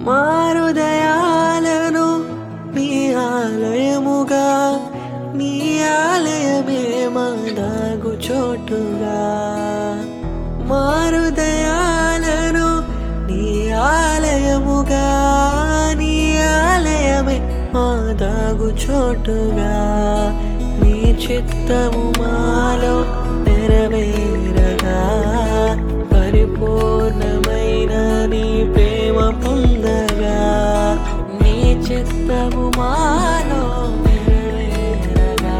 మారుదయాలను నీ ఆలయముగా నీ ఆలయమే మాదాగు చోటుగా మారుదయాలను నీ ఆలయముగా నీ ఆలయమే మాదాగు చోటుగా నీ చిత్తము మాలో నెరవేరగా పరిపూర్ణమైన నీ ప్రేమ పొందగా నీ చిత్తము మాలో నెరవేరగా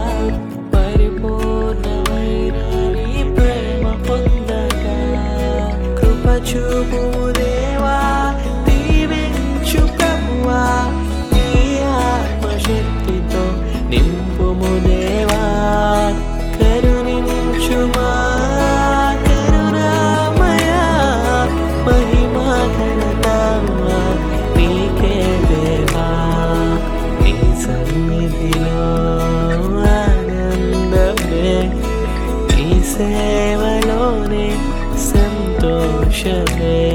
పరిపూర్ణమైన నీ ప్రేమ పొందగా కృప చూపు దేవా దీవించు ప్రభువా నీ ఆత్మశక్తితో నింపుము దేవా కరుణించుమా కరుణామయ మహిమా ఘనత నీకే దేవా నీ సన్నిధిలో ఆనందమే నీ సేవలోనే సంతోషమే